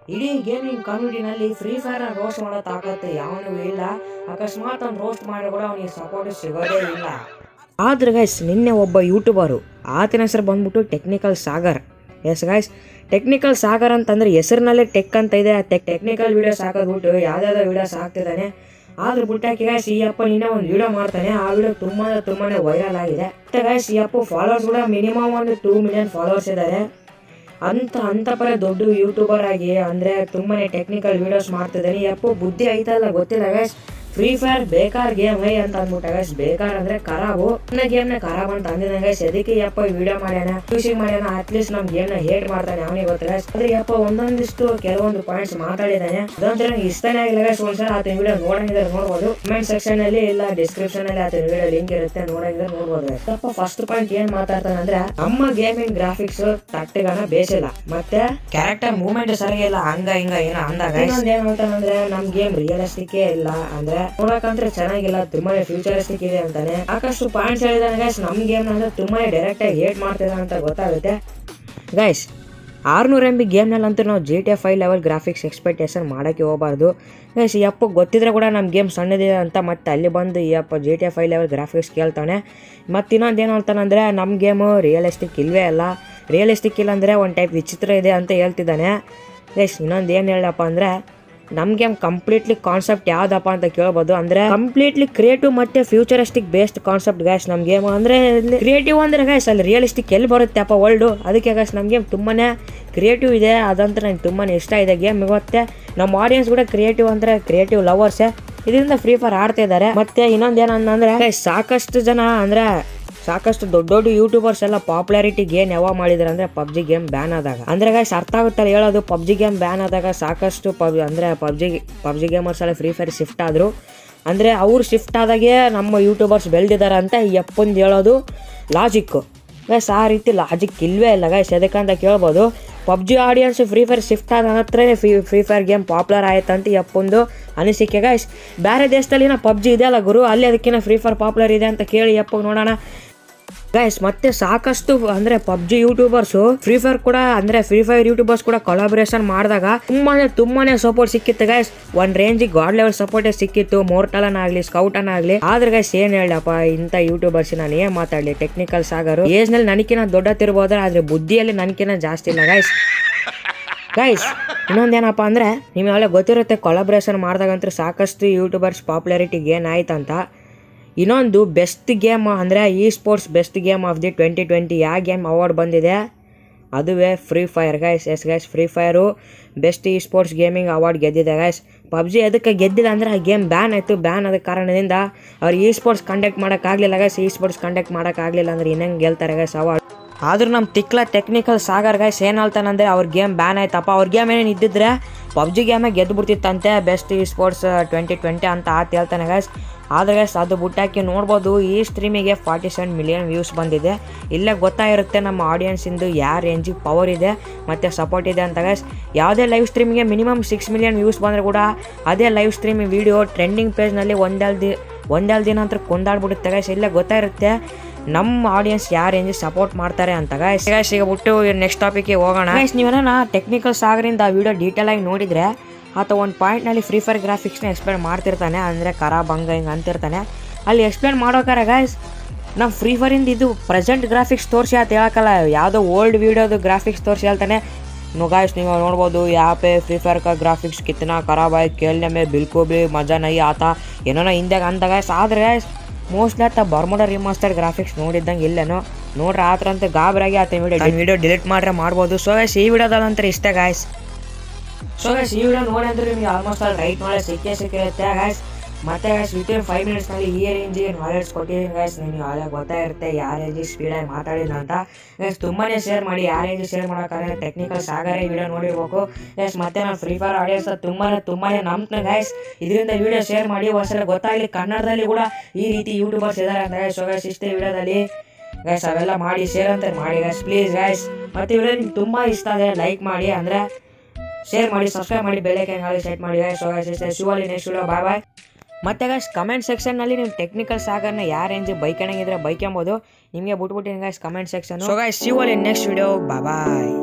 ಇಡೀ ಗೇಮಿಂಗ್ ಕಮ್ಯುನಿಟಿನಲ್ಲಿ Free Fire roast ಮಾಡೋ ತಾಕತ್ತು ಯಾವನಿಗೂ ಇಲ್ಲ ಅಕಸ್ಮಾತ್ ಅವ್ನು ರೋಸ್ಟ್ ಮಾಡಿ ಕೂಡ ಅವನಿಗೆ ಸಪೋರ್ಟ್ ಸಿಗೋದೇ ಇಲ್ಲ ಆದ್ರೆ ಗೈಸ್ ನಿನ್ನೆ ಒಬ್ಬ ಯೂಟ್ಯೂಬರು ಆತನ ಹೆಸರು ಬಂದ್ಬಿಟ್ಟು technical Sagar yes guys technical Sagar ಅಂತಂದ್ರೆ ಹೆಸರಿನಲ್ಲೇ ಟೆಕ್ ಅಂತ ಇದೆ ಆ ಟೆಕ್ ಟೆಕ್ನಿಕಲ್ ವಿಡಿಯೋಸ್ ಹಾಕೋದ್ಬಿಟ್ಟು ಯಾವ್ದಾವ್ದೋ ವಿಡಿಯೋಸ್ ಹಾಕ್ತಿದ್ದಾನೆ ಆದ್ರೆ ಬಿಟ್ಟಾಕಿ ಗೈಸ್ ಈ ಅಪ್ಪ ನಿನ್ನೆ ಒಂದು ವಿಡಿಯೋ ಮಾಡ್ತಾನೆ ಆ ವಿಡಿಯೋ ತುಂಬಾ ತುಂಬಾನೇ ವೈರಲ್ ಆಗಿದೆ ಮತ್ತೆ ಗೈಸ್ ಈ ಅಪ್ಪ ಫಾಲೋವರ್ಸ್ ಕೂಡ ಮಿನಿಮಮ್ ಒಂದು ಟೂ ಮಿಲಿಯನ್ ಫಾಲೋವರ್ಸ್ ಇದ್ದಾರೆ ಅಂತ ಅಂತ ಪರ ದೊಡ್ಡ ಯೂಟ್ಯೂಬರ್ ಆಗಿ ಅಂದ್ರೆ ತುಂಬಾನೇ ಟೆಕ್ನಿಕಲ್ ವಿಡಿಯೋಸ್ ಮಾಡ್ತಿದ್ದಾನೆ ಈ ಅಪ್ಪ ಬುದ್ಧಿ ಐತಲ್ಲ ಗೊತ್ತಿಲ್ಲ ಗೈಸ್ ಫ್ರೀ ಫೈರ್ ಬೇಕಾರ ಗೇಮ್ ಹೈ ಅಂತ ಅಂದ್ಬಿಟ್ಟ ಗೈಸ್ ಬೇಕಾರ ಅಂದ್ರೆ ಖರಾಬು ನನ್ನ ಗೇಮ್ ನ ಖರಾಬ್ ಅಂತ ಅಂದಿನ ಗೈಸ್ ಅದಕ್ಕೆ ಈ ಅಪ್ಪ ವಿಡಿಯೋ ಮಾಡ್ಯಾನ ಖುಷಿ ಮಾಡ್ಯಾನ ಅಟ್ಲೀಸ್ಟ್ ನಮ್ ಗೇಮ್ ನ ಹೇಟ್ ಮಾಡ್ತಾನೆ ಅವನಿಗೆ ಗೊತ್ತಿಲ್ಲ guys. ಆದ್ರೆ ಈ ಅಪ್ಪ ಒಂದೊಂದಿಷ್ಟು ಕೆಲವೊಂದು ಪಾಯಿಂಟ್ಸ್ ಮಾತಾಡಿದಾನೆ ಅದಂತರ ನಂಗೆ ಇಷ್ಟನೇ ಆಗಿಲ್ಲ ಗೈಸ್ ಒಂದ್ಸಲ ಆತನ ವಿಡಿಯೋ ನೋಡಂಗಿದ್ರೆ ನೋಡ್ಬೋದು ಕಮೆಂಟ್ ಸೆಕ್ಷನ್ ಅಲ್ಲಿ ಇಲ್ಲ ಡಿಸ್ಕ್ರಿಪ್ಷನ್ ಅಲ್ಲಿ ಆತನ ವಿಡಿಯೋ ಲಿಂಕ್ ಇರುತ್ತೆ ನೋಡಂಗಿದ್ರೆ ನೋಡ್ಬೋದು guys. ಅಪ್ಪ ಫಸ್ಟ್ ಪಾಯಿಂಟ್ ಏನ್ ಮಾತಾಡ್ತಾನೆ ಅಂದ್ರೆ ನಮ್ಮ ಗೇಮಿಂಗ್ ಗ್ರಾಫಿಕ್ಸ್ ತಟ್ಟೆಗನ ಬೇಸಿಲ್ಲ ಮತ್ತೆ ಕ್ಯಾರೆಕ್ಟರ್ ಮೂವ್ಮೆಂಟ್ ಸರಿಯಾಗಿ ಇಲ್ಲ ಹಂಗ ಹಿಂಗ ಏನೋ ಅಂದಾಗ ಇನ್ನೊಂದ್ ಏನ್ ಹೇಳ್ತಾನಂದ್ರೆ ನಮ್ ಗೇಮ್ ರಿಯಲಿಸ್ಟಿಕ್ ಇಲ್ಲ ಅಂದ್ರೆ ನೋಡಕಂದ್ರೆ ಚೆನ್ನಾಗಿಲ್ಲ ತುಂಬಾನೇ ಫ್ಯೂಚರಿಸ್ಟಿಕ್ ಇದೆ ಅಂತಾನೆ ಸಾಕಷ್ಟು ಪಾಯಿಂಟ್ಸ್ ಹೇಳಿದಾನೆ ಗೈಸ್ ನಮ್ ಗೇಮ್ ಅಂದ್ರೆ ತುಂಬಾನೇ ಡೈರೆಕ್ಟ್ ಆಗಿ ಹೇಟ್ ಮಾಡ್ತಿದ್ದಾನೆ ಅಂತ ಗೊತ್ತಾಗುತ್ತೆ ಗೈಸ್ ಆರ್ನೂರು ಎಮ್ ಬಿ ಗೇಮ್ನಲ್ಲಂತೂ ನಾವು G T F I level graphics expectation ಮಾಡೋಕ್ಕೆ ಹೋಗಬಾರ್ದು ಗೈಸ್ ಈ ಅಪ್ಪ ಗೊತ್ತಿದ್ರೆ ಕೂಡ ನಮ್ಮ ಗೇಮ್ ಸಣ್ಣದಿದೆ ಅಂತ ಮತ್ತೆ ಅಲ್ಲಿ ಬಂದು ಈ ಅಪ್ಪ G T F I level graphics ಕೇಳ್ತಾನೆ ಮತ್ತು ಇನ್ನೊಂದು ಏನು ಹೇಳ್ತಾನಂದ್ರೆ ನಮ್ಮ ಗೇಮು ರಿಯಲಿಸ್ಟಿಕ್ ಇಲ್ವೇ ಅಲ್ಲ ರಿಯಲಿಸ್ಟಿಕ್ ಇಲ್ಲ ಅಂದರೆ ಒಂದು ಟೈಪ್ ವಿಚಿತ್ರ ಇದೆ ಅಂತ ಹೇಳ್ತಿದ್ದಾನೆ ಗೈಸ್ ಇನ್ನೊಂದು ಏನು ಹೇಳಪ್ಪ ಅಂದರೆ ನಮ್ಮ ಗೇಮ್ ಕಂಪ್ಲೀಟ್ಲಿ ಕಾನ್ಸೆಪ್ಟ್ ಯಾವ್ದಪ್ಪ ಅಂತ ಕೇಳ್ಬೋದು ಅಂದ್ರೆ ಕಂಪ್ಲೀಟ್ಲಿ ಕ್ರಿಯೇಟಿವ್ ಮತ್ತೆ ಫ್ಯೂಚರಿಸ್ಟಿಕ್ ಬೇಸ್ಡ್ ಕಾನ್ಸೆಪ್ಟ್ ಗ್ಯಾಸ್ ನಮ್ಮ ಗೇಮ್ ಅಂದ್ರೆ ಕ್ರಿಯೇಟಿವ್ ಅಂದ್ರೆ ಗ್ಯಾಸ್ ಅಲ್ಲಿ ರಿಯಲಿಸ್ಟಿಕ್ ಎಲ್ಲಿ ಬರುತ್ತೆ ಅಪ್ಪ ವರ್ಲ್ಡು ಅದಕ್ಕೆ ಗ್ಯಾಸ್ ನಮ್ಮ ಗೇಮ್ ತುಂಬಾನೇ ಕ್ರಿಯೇಟಿವ್ ಇದೆ ಅದಂತ ನಂಗೆ ತುಂಬಾನೇ ಇಷ್ಟ ಇದೆ ಗೇಮ್ ಮತ್ತೆ ನಮ್ಮ ಆಡಿಯನ್ಸ್ ಕೂಡ ಕ್ರಿಯೇಟಿವ್ ಅಂದ್ರೆ ಕ್ರಿಯೇಟಿವ್ ಲವರ್ಸೇ ಇದರಿಂದ ಫ್ರೀ ಫೈರ್ ಆಡ್ತಾ ಇದ್ದಾರೆ ಮತ್ತೆ ಇನ್ನೊಂದು ಏನಂದ್ರೆ guys, ಸಾಕಷ್ಟು ಜನ ಅಂದ್ರೆ ಸಾಕಷ್ಟು ದೊಡ್ಡ ದೊಡ್ಡ ಯೂಟ್ಯೂಬರ್ಸ್ ಎಲ್ಲ ಪಾಪ್ಯುಲಾರಿಟಿ ಗೇಮ್ ಯಾವಾಗ ಮಾಡಿದಾರೆ ಅಂದ್ರೆ ಪಬ್ಜಿ ಗೇಮ್ ಬ್ಯಾನ್ ಆದಾಗ ಅಂದ್ರೆ ಗೈಸ್ ಅರ್ಥ ಆಗುತ್ತಲ್ಲ ಹೇಳೋದು ಪಬ್ಜಿ ಗೇಮ್ ಬ್ಯಾನ್ ಆದಾಗ ಸಾಕಷ್ಟು ಪಬ್ ಅಂದ್ರೆ ಪಬ್ಜಿ ಪಬ್ಜಿ ಗೇಮರ್ಸ್ ಎಲ್ಲ ಫ್ರೀ ಫೈರ್ ಶಿಫ್ಟ್ ಆದ್ರು ಅಂದ್ರೆ ಅವ್ರು ಶಿಫ್ಟ್ ಆದಾಗೆ ನಮ್ಮ ಯೂಟ್ಯೂಬರ್ಸ್ ಬೆಳೆದಿದ್ದಾರೆ ಅಂತ ಈ ಅಪ್ಪಂದು ಹೇಳೋದು ಲಾಜಿಕ್ಕು ಗೈಸ್ ಆ ರೀತಿ ಲಾಜಿಕ್ ಇಲ್ವೇ ಇಲ್ಲ ಗೈಸ್ ಎದಕ್ಕಂತ ಕೇಳ್ಬೋದು PUBG audience Free Fire shift ಆದ ನಂತರನೇ free Free Fire game popular ಆಯ್ತಂತ ಈ ಅಪ್ಪಂದು ಅನಿಸಿಕೆ ಗೈಸ್ ಬೇರೆ ದೇಶದಲ್ಲಿ ಪಬ್ಜಿ ಇದೆ ಅಲ್ಲ ಗುರು ಅಲ್ಲಿ ಅದಕ್ಕಿಂತ ಫ್ರೀ ಫೈರ್ ಪಾಪ್ಯುಲರ್ ಇದೆ ಅಂತ ಕೇಳಿ ಅಪ್ಪ ನೋಡೋಣ ಗೈಸ್ ಮತ್ತೆ ಸಾಕಷ್ಟು ಅಂದ್ರೆ ಪಬ್ಜಿ ಯೂಟ್ಯೂಬರ್ಸ್ ಫ್ರೀ ಫೈರ್ ಕೂಡ ಅಂದ್ರೆ ಫ್ರೀ ಫೈರ್ ಯೂಟ್ಯೂಬರ್ಸ್ ಕೂಡ ಕೊಲಾಬರೇಷನ್ ಮಾಡಿದಾಗ ತುಂಬಾನೇ ತುಂಬಾನೇ ಸಪೋರ್ಟ್ ಸಿಕ್ಕಿತ್ತು ಗೈಸ್ ಒಂದ್ ರೇಂಜಿಗೆ ಗಾಡ್ ಲೆವೆಲ್ ಸಪೋರ್ಟ್ ಸಿಕ್ಕಿತ್ತು ಮೋರ್ಟಲನ್ ಆಗ್ಲಿ ಸ್ಕೌಟನ್ ಆಗ್ಲಿ ಆದ್ರೆ ಗೈಸ್ ಏನ್ ಹೇಳಪ್ಪ ಇಂಥ ಯೂಟ್ಯೂಬರ್ಸ್ ನಾನು ಏನ್ ಮಾತಾಡ್ಲಿ ಟೆಕ್ನಿಕಲ್ ಸಾಗರು ಏಜ್ ನಲ್ಲಿ ನನಕಿನ ದೊಡ್ಡತಿರ್ಬೋದ್ರೆ ಆದ್ರೆ ಬುದ್ಧಿಯಲ್ಲಿ ನನಕಿನ ಜಾಸ್ತಿ ಇಲ್ಲ ಗೈಸ್ ಗೈಸ್ ಇನ್ನೊಂದೇನಪ್ಪ ಅಂದ್ರೆ ನಿಮಗೆ ಗೊತ್ತಿರುತ್ತೆ ಕೊಲಾಬ್ರೇಷನ್ ಮಾಡಿದಾಗಂತೂ ಸಾಕಷ್ಟು ಯೂಟ್ಯೂಬರ್ಸ್ ಪಾಪ್ಯುಲಾರಿಟಿ ಗೇನ್ ಆಯ್ತಂತ ಇನ್ನೊಂದು ಬೆಸ್ಟ್ ಗೇಮ್ ಅಂದರೆ esports best game of the twenty twenty ಯಾವ ಗೇಮ್ ಅವಾರ್ಡ್ ಬಂದಿದೆ ಅದುವೇ Free Fire guys yes guys Free Fire best esports gaming award ಗೆದ್ದಿದೆ ಗೈಸ್ ಪಬ್ಜಿ ಅದಕ್ಕೆ ಗೆದ್ದಿಲ್ಲ ಅಂದರೆ ಆ ಗೇಮ್ ಬ್ಯಾನ್ ಆಯಿತು ಬ್ಯಾನ್ ಆದ ಕಾರಣದಿಂದ ಅವ್ರು ಇ ಸ್ಪೋರ್ಟ್ಸ್ ಕಂಡಕ್ಟ್ ಮಾಡೋಕ್ಕಾಗಲಿಲ್ಲ ಗೈಸ್ ಇ ಸ್ಪೋರ್ಟ್ಸ್ ಕಂಡಕ್ಟ್ ಮಾಡೋಕ್ಕಾಗಲಿಲ್ಲ ಅಂದ್ರೆ ಇನ್ನಂಗೆ ಗೆಲ್ತಾರೆ ಗೈಸ್ ಅವಾರ್ಡ್ ಆದ್ರೂ ನಮ್ಮ ತಿಕ್ಲ ಟೆಕ್ನಿಕಲ್ ಸಾಗರ್ ಗೈಸ್ ಏನು ಹೇಳ್ತಾನಂದ್ರೆ ಅವ್ರ ಗೇಮ್ ಬ್ಯಾನ್ ಆಯ್ತಪ್ಪ ಅವ್ರ ಗೇಮ್ ಏನೇನು ಇದ್ದಿದ್ರೆ ಪಬ್ಜಿ ಗೇಮೇ ಗೆದ್ದು ಬಿಡ್ತಿತ್ತಂತೆ best esports twenty twenty ಅಂತ ಆತ ಹೇಳ್ತಾನೆ ಗೈಸ್ ಆದರೆ ಗೈಸ್ ಅದು ಬುಟ್ಟಾಕಿ ನೋಡ್ಬೋದು ಈ ಸ್ಟ್ರೀಮಿಗೆ ಫಾರ್ಟಿ ಸೆವೆನ್ ಮಿಲಿಯನ್ ವ್ಯೂಸ್ ಬಂದಿದೆ ಇಲ್ಲೇ ಗೊತ್ತಾಗಿರುತ್ತೆ ನಮ್ಮ ಆಡಿಯನ್ಸಿಂದು ಯಾವ ರೇಂಜಿಗೆ ಪವರ್ ಇದೆ ಮತ್ತು ಸಪೋರ್ಟ್ ಇದೆ ಅಂತ ಗೈಸ್ ಯಾವುದೇ ಲೈವ್ ಸ್ಟ್ರೀಮಿಗೆ ಮಿನಿಮಮ್ ಸಿಕ್ಸ್ ಮಿಲಿಯನ್ ವ್ಯೂಸ್ ಬಂದರೆ ಕೂಡ ಅದೇ ಲೈವ್ ಸ್ಟ್ರೀಮಿಂಗ್ ವಿಡಿಯೋ ಟ್ರೆಂಡಿಂಗ್ ಪೇಜ್ನಲ್ಲಿ ಒಂದೆರಡು ದಿ ಒಂದೆರಡು ದಿನ ಅಂತ ಕೊಂಡಾಡ್ಬಿಡುತ್ತೆ ಗೈಸ್ ಇಲ್ಲೇ ಗೊತ್ತಾಗಿರುತ್ತೆ ನಮ್ಮ ಆಡಿಯನ್ಸ್ ಯಾವ ರೇಂಜ್ ಸಪೋರ್ಟ್ ಮಾಡ್ತಾರೆ ಅಂತ ಗೈಸ್ ಗೈಸ್ ಈಗ ಬಿಟ್ಟು ನೆಕ್ಸ್ಟ್ ಟಾಪಿಕ್ಗೆ ಹೋಗೋಣ ಗೈಸ್ ನೀವೇನ ಟೆಕ್ನಿಕಲ್ ಸಾಗರಿಂದ ಆ ವಿಡಿಯೋ ಡೀಟೇಲ್ ಆಗಿ ನೋಡಿದ್ರೆ ಆತ ಒಂದು ಪಾಯಿಂಟ್ನಲ್ಲಿ ಫ್ರೀ ಫೈರ್ ಗ್ರಾಫಿಕ್ಸ್ನ ಎಕ್ಸ್ಪ್ಲೇನ್ ಮಾಡ್ತಿರ್ತಾನೆ ಅಂದರೆ ಕರ ಬಂಗ ಹಿಂಗೆ ಅಂತಿರ್ತಾನೆ ಅಲ್ಲಿ ಎಕ್ಸ್ಪ್ಲೇನ್ ಮಾಡೋಕ್ಕಾರ ಗೈಸ್ ನಮ್ಮ ಫ್ರೀ ಫೈರಿಂದ ಇದು ಪ್ರೆಸೆಂಟ್ ಗ್ರಾಫಿಕ್ಸ್ ತೋರಿಸಿ ಅಂತ ಹೇಳಕ್ಕಲ್ಲ ಯಾವುದೋ ಓಲ್ಡ್ ವೀಡಿಯೋದು ಗ್ರಾಫಿಕ್ಸ್ ತೋರಿಸಿ ಹೇಳ್ತಾನೆ नो गाइस ನೀವು ನೋಡ್ಬೋದು यहाँ पे फ्री फायर का ग्राफिक्स कितना खराब है खेलने में बिल्कुल भी मज़ा नहीं आता ಏನೋ ಹಿಂದಾಗ ಅಂದ ಗೈಸ್ ಆದ್ರೆ ಗೈಸ್ ಮೋಸ್ಟ್ಲಿ ಆತ ಬರ್ಮೋಡ ರಿಮಾಸ್ಟರ್ಡ್ ಗ್ರಾಫಿಕ್ಸ್ ನೋಡಿದ್ದಂಗೆ ಇಲ್ಲೇನೋ ನೋಡ್ರಿ ಆತರ ಅಂತ ಗಾಬರಾಗಿ ಆತ ವಿಡಿಯೋ ವಿಡಿಯೋ ಡಿಲೀಟ್ ಮಾಡ್ರೆ ಮಾಡ್ಬೋದು ಸೊ ಗೈಸ್ ಈ ವಿಡಿಯೋದಂತ ಇಷ್ಟ ಗೈಸ್ ಸೊ ಗೈಸ್ ಈ ವಿಡಿಯೋ ನೋಡಿ ಅಂದ್ರೆ ನಿಮ್ಗೆ ಆಲ್ಮೋಸ್ಟ್ ಅಲ್ಲಿ ರೈಟ್ ನಾಲೆಜ್ ಸಿಕ್ಕೇ ಸಿಕ್ಕಿರುತ್ತೆ ಗೈಸ್ ಮತ್ತೆ ಗೈಸ್ ವಿತಿನ್ ಫೈವ್ ಮಿನಿಟ್ಸ್ನಲ್ಲಿ ಈ ರೇಂಜಿಗೆ ನಾಲೆಡ್ಜ್ ಕೊಟ್ಟಿದ್ದೀನಿ ಗೈಸ್ ನಿಮಗೆ ಆಗ ಗೊತ್ತಾಗಿರುತ್ತೆ ಯಾವ ರೇಂಜಿಗೆ ಸ್ಪೀಡಾಗಿ ಮಾತಾಡಿಲ್ಲ ಅಂತ ಗೈಸ್ ತುಂಬಾನೇ ಶೇರ್ ಮಾಡಿ ಯಾವ ರೇಂಜ್ ಶೇರ್ ಮಾಡೋಕ್ಕಾಗಲ್ಲ ಟೆಕ್ನಿಕಲ್ ಸಾಗರೇ ವಿಡಿಯೋ ನೋಡಿರ್ಬೇಕು ಗೈಸ್ ಮತ್ತೆ ನಾನು ಫ್ರೀ ಫೈರ್ ಆಡಿಯನ್ಸ್ ತುಂಬಾನೇ ತುಂಬಾನೇ ನಂಬ್ತೀನಿ ಗೈಸ್ ಇದರಿಂದ ವಿಡಿಯೋ ಶೇರ್ ಮಾಡಿ ಒಂದ್ಸಲ ಗೊತ್ತಾಗಲಿ ಕನ್ನಡದಲ್ಲಿ ಕೂಡ ಈ ರೀತಿ ಯೂಟ್ಯೂಬರ್ಸ್ ಇದ್ದಾರೆ ಅಂತ ಗೈಸ್ ಸೊ ಗೈಸ್ ಇಷ್ಟೇ ವಿಡಿಯೋದಲ್ಲಿ ಗೈಸ್ ಅವೆಲ್ಲ ಮಾಡಿ ಶೇರ್ ಅಂತ ಮಾಡಿ ಗೈಸ್ ಪ್ಲೀಸ್ ಗೈಸ್ ಮತ್ತೆ ವಿಡಿಯೋ ನಿಮ್ಗೆ ತುಂಬ ಇಷ್ಟ ಆದರೆ ಲೈಕ್ ಮಾಡಿ ಅಂದರೆ ಶೇರ್ ಮಾಡಿ ಸಬ್ಸ್ಕ್ರೈಬ್ ಮಾಡಿ ಬೆಳಗ್ಗೆ ನಾಳೆ ಸೆಟ್ ಮಾಡಿ ಗೈಸ್ ಸೊ ಗೈಸ್ ಇಷ್ಟೇ ಶಿವಲ್ಲಿ ನೆಕ್ಸ್ಟ್ ವಿಡಿಯೋ ಬಾಯ್ ಬಾಯ್ ಮತ್ತೆ ಗೈಸ್ ಕಮೆಂಟ್ ಸೆಕ್ಷನ್ನಲ್ಲಿ ನೀವು ಟೆಕ್ನಿಕಲ್ ಸಾಗರ್ನ ಯಾವ ರೇಂಜ್ ಬೈಕ್ ಬೈಕ್ ಎಂಬೋದು ನಿಮಗೆ ಬಿಟ್ಬಿಟ್ಟಿನಿ guys comment section so guys ಶಿವಲ್ಲಿ ನೆಕ್ಸ್ಟ್ ವಿಡಿಯೋ ಬಾಯ್